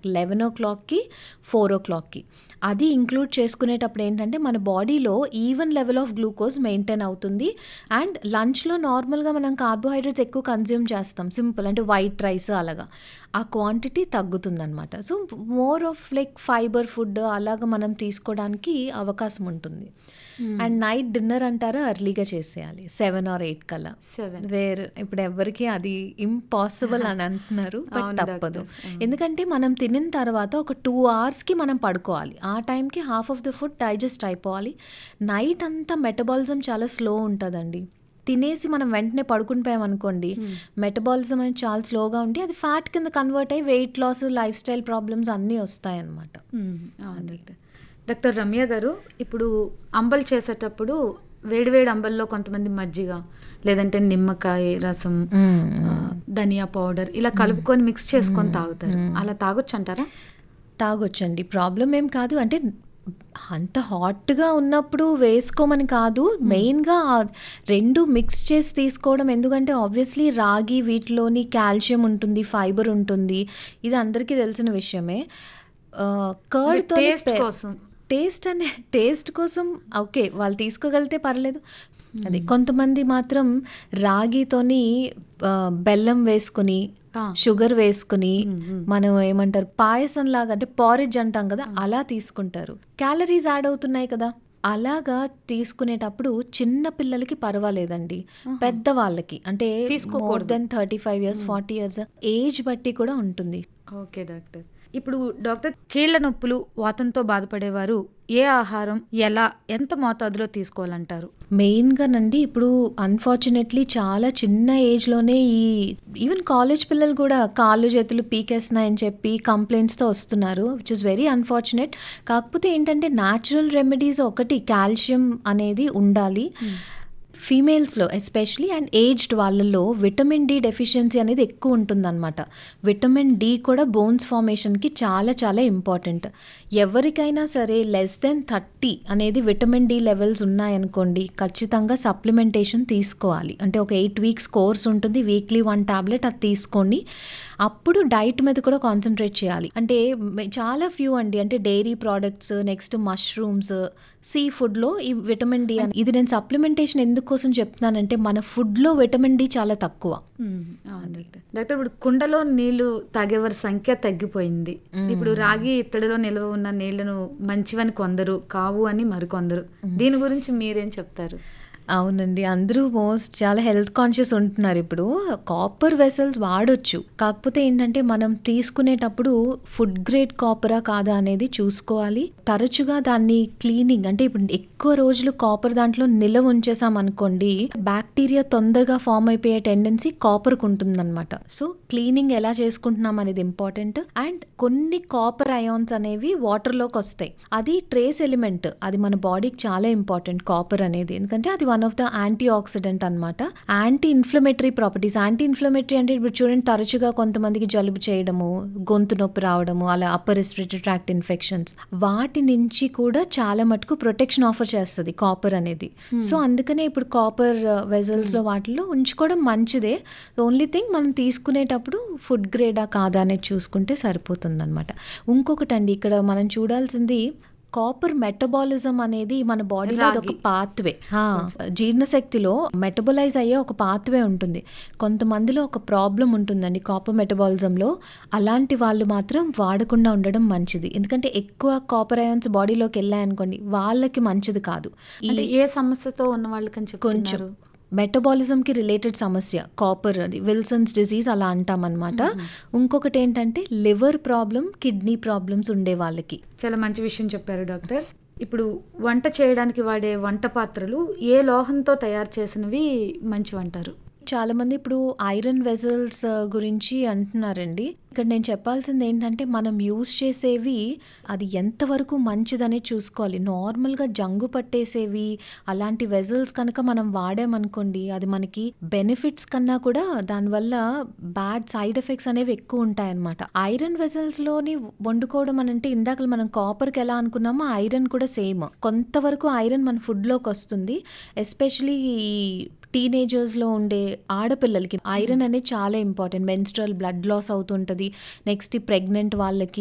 Eleven ఓ క్లాక్కి four ఓ క్లాక్కి అది ఇంక్లూడ్ చేసుకునేటప్పుడు ఏంటంటే మన బాడీలో even level of glucose maintain అవుతుంది అండ్ లంచ్లో నార్మల్గా మనం కార్బోహైడ్రేట్స్ ఎక్కువ కన్జ్యూమ్ చేస్తాం సింపుల్ అంటే వైట్ రైస్ అలాగా ఆ క్వాంటిటీ తగ్గుతుందన్నమాట so more of like fibre food అలాగా మనం తీసుకోవడానికి అవకాశం ఉంటుంది అండ్ నైట్ డిన్నర్ అంటారా అర్లీగా చేసేయాలి సెవెన్ ఆర్ ఎయిట్ కల్లా సెవెన్ వేర్ ఇప్పుడు ఎవరికి అది ఇంపాసిబుల్ అని అంటున్నారు బట్ అవును తప్పదు డాక్టర్. అవును. ఎందుకంటే మనం తినిన తర్వాత ఒక టూ అవర్స్కి మనం పడుకోవాలి ఆ టైంకి half of the food digest అయిపోవాలి నైట్ అంతా మెటబాలిజం చాలా స్లో ఉంటుందండి తినేసి మనం వెంటనే పడుకుని పోయామనుకోండి మెటబాలిజం అనేది చాలా స్లోగా ఉండి అది ఫ్యాట్ కింద కన్వర్ట్ అయ్యి weight loss lifestyle problems అన్నీ వస్తాయన్నమాట మ్మ్. అవును డాక్టర్ డాక్టర్ రమ్య గారు ఇప్పుడు అంబలు చేసేటప్పుడు వేడివేడి అంబల్లో కొంతమంది మజ్జిగ లేదంటే నిమ్మకాయ రసం ఆ, ధనియా పౌడర్ ఇలా కలుపుకొని మిక్స్ చేసుకొని తాగుతారు అలా తాగొచ్చు అంటారా తాగొచ్చండి ప్రాబ్లం ఏం కాదు అంటే అంత హాట్గా ఉన్నప్పుడు వేసుకోమని కాదు మెయిన్గా ఆ రెండు మిక్స్ చేసి తీసుకోవడం ఎందుకంటే ఆబ్వియస్లీ రాగి వీటిలోని కాల్షియం ఉంటుంది ఫైబర్ ఉంటుంది ఇది అందరికీ తెలిసిన విషయమే కర్డ్తో టేస్ట్ కోసం టేస్ట్ అనే టేస్ట్ కోసం ఓకే వాళ్ళు తీసుకోగలిగితే పర్లేదు అది కొంతమంది మాత్రం రాగితోని ఆ, బెల్లం వేసుకుని ఆ. షుగర్ వేసుకుని మ్మ్, మ్మ్. మనం ఏమంటారు పాయసం లాగా అంటే పారిజ్ అంటాం కదా అలా తీసుకుంటారు క్యాలరీస్ యాడ్ అవుతున్నాయి కదా అలాగా తీసుకునేటప్పుడు చిన్న పిల్లలకి పర్వాలేదండి పెద్ద వాళ్ళకి అంటే మోర్ తీసుకోకూడదు. Then thirty five years forty years age బట్టి కూడా ఉంటుంది ఓకే డాక్టర్ ఇప్పుడు డాక్టర్ కీళ్ళ నొప్పులు వాతంతో బాధపడేవారు ఏ ఆహారం ఎలా ఎంత మోతాదులో తీసుకోవాలంటారు మెయిన్గానండి ఇప్పుడు అన్ఫార్చునేట్లీ చాలా చిన్న ఏజ్లోనే ఈ ఈవెన్ కాలేజ్ పిల్లలు కూడా కాళ్ళు చేతులు పీకేస్తున్నాయని చెప్పి కంప్లైంట్స్తో వస్తున్నారు విచ్ ఇస్ వెరీ అన్ఫార్చునేట్ కాకపోతే ఏంటంటే న్యాచురల్ రెమెడీస్ ఒకటి కాల్షియం అనేది ఉండాలి ఫీమేల్స్లో ఎస్పెషలీ అండ్ ఏజ్డ్ వాళ్ళల్లో విటమిన్ డి డెఫిషియన్సీ అనేది ఎక్కువ ఉంటుందన్నమాట విటమిన్ డి కూడా బోన్స్ ఫార్మేషన్కి చాలా చాలా ఇంపార్టెంట్ ఎవరికైనా సరే లెస్ దెన్ థర్టీ అనేది విటమిన్ డి లెవెల్స్ ఉన్నాయనుకోండి ఖచ్చితంగా సప్లిమెంటేషన్ తీసుకోవాలి అంటే ఒక ఎయిట్ వీక్స్ కోర్స్ ఉంటుంది వీక్లీ వన్ టాబ్లెట్ అది తీసుకోండి అప్పుడు డైట్ మీద కూడా కాన్సన్ట్రేట్ చేయాలి అంటే మ- చాలా ఫ్యూ అండి అంటే dairy products next mushrooms sea ఫుడ్లో ఈ విటమిన్ డి అని ఇది నేను సప్లిమెంటేషన్ ఎందుకోసం చెప్తున్నానంటే మన ఫుడ్లో విటమిన్ డి చాలా తక్కువ అవును డాక్టర్ డాక్టర్ ఇప్పుడు కుండలో నీళ్లు తాగేవారి సంఖ్య తగ్గిపోయింది ఇప్పుడు రాగి ఇత్తడిలో నిల్వ ఉన్న నీళ్లను మంచివని కొందరు కావు అని మరికొందరు దీని గురించి మీరేం చెప్తారు అవునండి అందరూ మోస్ట్ చాలా హెల్త్ కాన్షియస్ ఉంటున్నారు ఇప్పుడు కాపర్ వెసల్స్ వాడొచ్చు కాకపోతే ఏంటంటే మనం తీసుకునేటప్పుడు ఫుడ్ గ్రేడ్ కాపరా కాదా అనేది చూసుకోవాలి తరచుగా దాన్ని క్లీనింగ్ అంటే ఇప్పుడు ఎక్కువ రోజులు కాపర్ దాంట్లో నిల్వ ఉంచేసాం అనుకోండి బ్యాక్టీరియా తొందరగా ఫామ్ అయిపోయే టెండెన్సీ కాపర్కు ఉంటుందన్నమాట సో క్లీనింగ్ ఎలా చేసుకుంటున్నాం అనేది ఇంపార్టెంట్ అండ్ కొన్ని కాపర్ అయాన్స్ అనేవి వాటర్లోకి వస్తాయి అది ట్రేస్ ఎలిమెంట్ అది మన బాడీకి చాలా ఇంపార్టెంట్ కాపర్ అనేది ఎందుకంటే అది one of the antioxidant అనమాట anti inflammatory properties anti inflammatory అంటే ఇప్పుడు చూడండి తరచుగా కొంతమందికి జలుబు చేయడము గొంతు నొప్పి రావడము అలా అప్పర్ రెస్పిరేటరీ ట్రాక్ట్ ఇన్ఫెక్షన్స్ వాటి నుంచి కూడా చాలా మటుకు ప్రొటెక్షన్ ఆఫర్ చేస్తుంది కాపర్ అనేది సో అందుకనే ఇప్పుడు కాపర్ వెజల్స్లో వాటిలో ఉంచుకోవడం మంచిదే ఓన్లీ థింగ్ మనం తీసుకునేటప్పుడు ఫుడ్ గ్రేడా కాదా అనేది చూసుకుంటే సరిపోతుంది అనమాట ఇంకొకటి అండి ఇక్కడ మనం చూడాల్సింది కాపర్ మెటబాలిజం అనేది మన బాడీలో ఒక రాగి. పాత్వే జీర్ణశక్తిలో మెటబలైజ్ అయ్యే ఒక పాత్వే ఉంటుంది కొంతమందిలో ఒక ప్రాబ్లం ఉంటుందండి కాపర్ మెటబాలిజంలో అలాంటి వాళ్ళు మాత్రం వాడకుండా ఉండడం మంచిది ఎందుకంటే ఎక్కువ కాపర్ అయాన్స్ బాడీలోకి వెళ్ళాయనుకోండి వాళ్ళకి మంచిది కాదు ఈ అంటే ఏ సమస్యతో ఉన్న వాళ్ళకని కొంచెం చెప్తున్నారు మెటబాలిజంకి రిలేటెడ్ సమస్య కాపర్ అది విల్సన్స్ డిజీజ్ అలా అంటామన్నమాట ఇంకొకటి ఏంటంటే లివర్ ప్రాబ్లం కిడ్నీ ప్రాబ్లమ్స్ ఉండే వాళ్ళకి చాలా మంచి విషయం చెప్పారు డాక్టర్ ఇప్పుడు వంట చేయడానికి వాడే వంట పాత్రలు ఏ లోహంతో తయారు చేసినవి మంచివంటారు చాలా మంది ఇప్పుడు ఐరన్ వెజల్స్ గురించి అంటున్నారండి ఇక్కడ నేను చెప్పాల్సింది ఏంటంటే మనం యూస్ చేసేవి అది ఎంతవరకు మంచిదనే చూసుకోవాలి నార్మల్గా జంగు పట్టేసేవి అలాంటి వెజల్స్ కనుక మనం వాడామనుకోండి అది మనకి బెనిఫిట్స్ కన్నా కూడా దానివల్ల బ్యాడ్ సైడ్ ఎఫెక్ట్స్ అనేవి ఎక్కువ ఉంటాయన్నమాట ఐరన్ వెజల్స్లోని వండుకోవడం అని అంటే ఇందాక మనం కాపర్కి ఎలా అనుకున్నామో ఐరన్ కూడా సేమ్ కొంతవరకు ఐరన్ మన ఫుడ్లోకి వస్తుంది ఎస్పెషలీ ఈ టీనేజర్స్లో ఉండే ఆడపిల్లలకి ఐరన్ అనేది చాలా ఇంపార్టెంట్ మెన్స్ట్రల్ బ్లడ్ లాస్ అవుతుంటుంది నెక్స్ట్ ప్రెగ్నెంట్ వాళ్ళకి